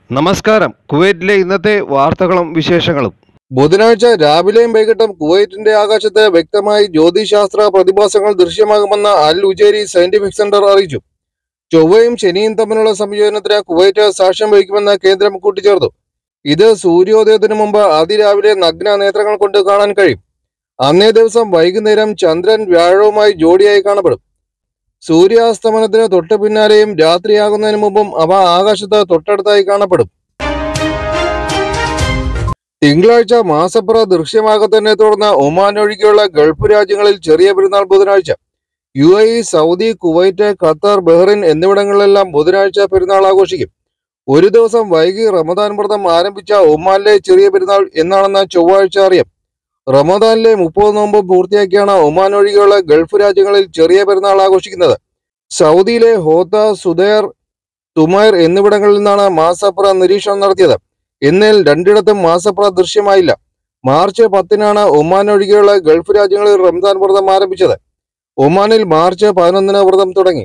നമസ്കാരം കുവൈറ്റിലെ ഇന്നത്തെ വാർത്തകളും വിശേഷങ്ങളും ബുധനാഴ്ച രാവിലെയും വൈകിട്ടും കുവൈറ്റിന്റെ ആകാശത്ത് വ്യക്തമായി ജ്യോതിശാസ്ത്ര പ്രതിഭാസങ്ങൾ ദൃശ്യമാകുമെന്ന് അൽ ഉജേരി സയന്റിഫിക് സെന്റർ അറിയിച്ചു ചൊവ്വയും ശനിയും തമ്മിലുള്ള സംയോജനത്തിന് കുവൈറ്റ് സാക്ഷ്യം വഹിക്കുമെന്ന് കേന്ദ്രം കൂട്ടിച്ചേർത്തു ഇത് സൂര്യോദയത്തിനു മുമ്പ് അതിരാവിലെ നഗ്ന നേത്രങ്ങൾ കൊണ്ട് കാണാൻ കഴിയും അന്നേ ദിവസം വൈകുന്നേരം ചന്ദ്രൻ വ്യാഴവുമായി ജോഡിയായി കാണപ്പെടും സൂര്യാസ്തമനത്തിന് തൊട്ടു പിന്നാലെയും രാത്രിയാകുന്നതിന് മുമ്പും അവ ആകാശത്ത് തൊട്ടടുത്തായി കാണപ്പെടും തിങ്കളാഴ്ച മാസപ്പുറ ദൃശ്യമാകത്തതിനെ തുടർന്ന് ഒമാൻ ഒഴികെയുള്ള ഗൾഫ് രാജ്യങ്ങളിൽ ചെറിയ പെരുന്നാൾ ബുധനാഴ്ച U A E Saudi Kuwait Qatar Bahrain എന്നിവിടങ്ങളിലെല്ലാം ബുധനാഴ്ച പെരുന്നാൾ ആഘോഷിക്കും ഒരു ദിവസം വൈകി റമദാൻ വ്രതം ആരംഭിച്ച ഒമാനിലെ ചെറിയ പെരുന്നാൾ എന്നാണെന്ന് ചൊവ്വാഴ്ച അറിയാം റമദാനിലെ മുപ്പത് നോമ്പ് പൂർത്തിയാക്കിയാണ് ഒമാൻ ഒഴികെയുള്ള ഗൾഫ് രാജ്യങ്ങളിൽ ചെറിയ പെരുന്നാൾ ആഘോഷിക്കുന്നത് സൗദിയിലെ ഹോത്ത സുദൈർ തുമൈർ എന്നിവിടങ്ങളിൽ നിന്നാണ് മാസപ്പുറ നിരീക്ഷണം നടത്തിയത് എന്നാൽ രണ്ടിടത്തും മാസപ്ര ദൃശ്യമായില്ല മാർച്ച് പത്തിനാണ് ഒമാൻ ഒഴികെയുള്ള ഗൾഫ് രാജ്യങ്ങളിൽ റംസാൻ വ്രതം ആരംഭിച്ചത് ഒമാനിൽ മാർച്ച് പതിനൊന്നിന് വ്രതം തുടങ്ങി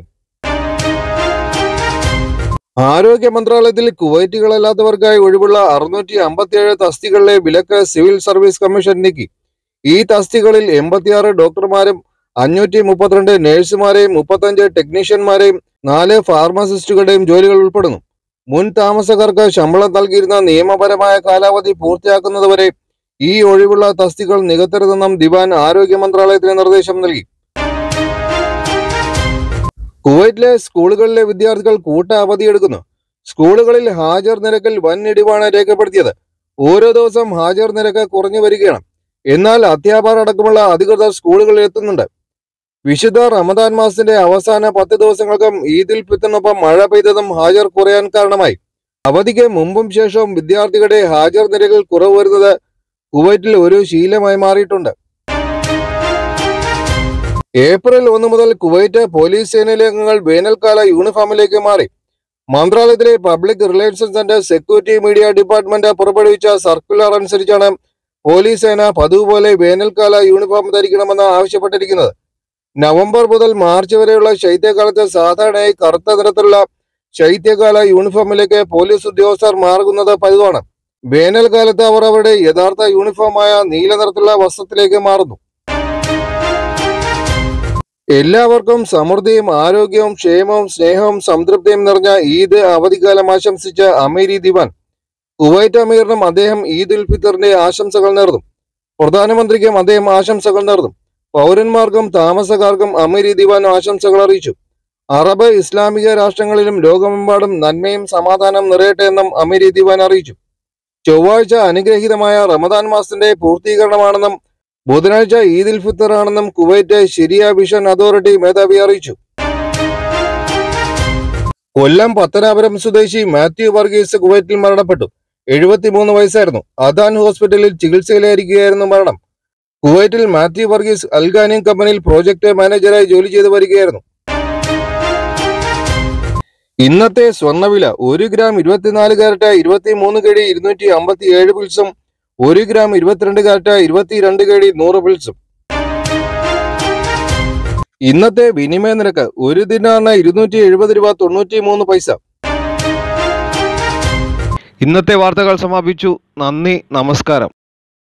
ആരോഗ്യ മന്ത്രാലയത്തിൽ കുവൈറ്റുകളല്ലാത്തവർക്കായി ഒഴിവുള്ള അറുന്നൂറ്റി അമ്പത്തിയേഴ് തസ്തികളിലെ വിലക്ക് സിവിൽ സർവീസ് കമ്മീഷൻ നീക്കി ഈ തസ്തികളിൽ എൺപത്തിയാറ് ഡോക്ടർമാരും അഞ്ഞൂറ്റി മുപ്പത്തിരണ്ട് നഴ്സുമാരെയും മുപ്പത്തഞ്ച് ടെക്നീഷ്യന്മാരെയും നാല് ഫാർമസിസ്റ്റുകളുടെയും ജോലികൾ ഉൾപ്പെടുന്നു മുൻ താമസക്കാർക്ക് ശമ്പളം നൽകിയിരുന്ന നിയമപരമായ കാലാവധി പൂർത്തിയാക്കുന്നതുവരെ ഈ ഒഴിവുള്ള തസ്തികൾ നികത്തരുതെന്നും ദിവാൻ ആരോഗ്യ മന്ത്രാലയത്തിന് നിർദ്ദേശം നൽകി കുവൈറ്റിലെ സ്കൂളുകളിലെ വിദ്യാർത്ഥികൾ കൂട്ട അവധിയെടുക്കുന്നു സ്കൂളുകളിൽ ഹാജർ നിരക്കിൽ വൻ ഇടിവാണ് രേഖപ്പെടുത്തിയത് ഓരോ ദിവസം ഹാജർ നിരക്ക് കുറഞ്ഞു വരികയാണ് എന്നാൽ അധ്യാപകർ അടക്കമുള്ള അധികൃതർ സ്കൂളുകളിൽ എത്തുന്നുണ്ട് വിശുദ്ധ റമദാൻ മാസത്തിന്റെ അവസാന പത്ത് ദിവസങ്ങൾക്കും ഈദുൽ ഫിത്തറിനൊപ്പം മഴ പെയ്തതും ഹാജർ കുറയാൻ കാരണമായി അവധിക്ക് മുമ്പും ശേഷവും വിദ്യാർത്ഥികളുടെ ഹാജർ നിരക്കിൽ കുറവ് വരുന്നത് കുവൈറ്റിൽ ഒരു ശീലമായി മാറിയിട്ടുണ്ട് ഏപ്രിൽ ഒന്ന് മുതൽ കുവൈറ്റ് പോലീസ് സേനയിലെ അംഗങ്ങൾ വേനൽക്കാല യൂണിഫോമിലേക്ക് മാറി മന്ത്രാലയത്തിലെ public relations and security media department പുറപ്പെടുവിച്ച സർക്കുലർ അനുസരിച്ചാണ് പോലീസ് സേന പതിവ് പോലെ വേനൽക്കാല യൂണിഫോം ധരിക്കണമെന്ന് ആവശ്യപ്പെട്ടിരിക്കുന്നത് നവംബർ മുതൽ മാർച്ച് വരെയുള്ള ശൈത്യകാലത്ത് സാധാരണയായി കറുത്ത നിറത്തിലുള്ള ശൈത്യകാല യൂണിഫോമിലേക്ക് പോലീസ് ഉദ്യോഗസ്ഥർ മാറുന്നത് പതിവാണ് വേനൽക്കാലത്ത് അവർ അവരുടെ യഥാർത്ഥ യൂണിഫോമായ നീല നിറത്തിലുള്ള വസ്ത്രത്തിലേക്ക് മാറുന്നു എല്ലാവർക്കും സമൃദ്ധിയും ആരോഗ്യവും ക്ഷേമവും സ്നേഹവും സംതൃപ്തിയും നിറഞ്ഞ ഈദ് അവധിക്കാലം ആശംസിച്ച അമീരി ദിവാൻ കുവൈറ്റ് അമീറിനും അദ്ദേഹം ഈദ് ഉൽ ഫിത്തറിന്റെ ആശംസകൾ നേർന്നു പ്രധാനമന്ത്രിക്കും അദ്ദേഹം ആശംസകൾ നേർന്നു പൗരന്മാർക്കും താമസക്കാർക്കും അമീരി ദിവാൻ ആശംസകൾ അറിയിച്ചു അറബ് ഇസ്ലാമിക രാഷ്ട്രങ്ങളിലും ലോകമെമ്പാടും നന്മയും സമാധാനം നിറയട്ടെ എന്നും അമീരി ദിവാൻ അറിയിച്ചു ചൊവ്വാഴ്ച അനുഗ്രഹീതമായ റമദാൻ മാസത്തിന്റെ പൂർത്തീകരണമാണെന്നും ബുധനാഴ്ച ഈദുൽ ഫിത്തർ ആണെന്നും കുവൈറ്റ് ശരിയ വിഷൻ അതോറിറ്റി മേധാവി അറിയിച്ചു കൊല്ലം പത്തനാപുരം സ്വദേശി മാത്യു വർഗീസ് കുവൈറ്റിൽ മരണപ്പെട്ടു എഴുപത്തിമൂന്ന് വയസ്സായിരുന്നു അദാൻ ഹോസ്പിറ്റലിൽ ചികിത്സയിലായിരിക്കുകയായിരുന്നു മരണം കുവൈറ്റിൽ മാത്യു വർഗീസ് അൽഗാനിയം കമ്പനിയിൽ പ്രോജക്ട് മാനേജറായി ജോലി ചെയ്തു വരികയായിരുന്നു ഇന്നത്തെ സ്വർണ്ണവില ഒരു ഗ്രാം ഇരുപത്തിനാല് കാരറ്റ് ഇരുപത്തിമൂന്ന് കടി ഇരുന്നൂറ്റി അമ്പത്തി ഏഴ് പിൽസും ഒരു ഗ്രാം ഇരുപത്തിരണ്ട് കാരറ്റ് ഇരുപത്തിരണ്ട് കടി നൂറ് പിൽസും ഇന്നത്തെ വിനിമയ നിരക്ക് ഒരു ദിനാറിന് ഇരുന്നൂറ്റി എഴുപത് രൂപ തൊണ്ണൂറ്റി മൂന്ന് പൈസ ഇന്നത്തെ വാർത്തകൾ സമാപിച്ചു നന്ദി നമസ്കാരം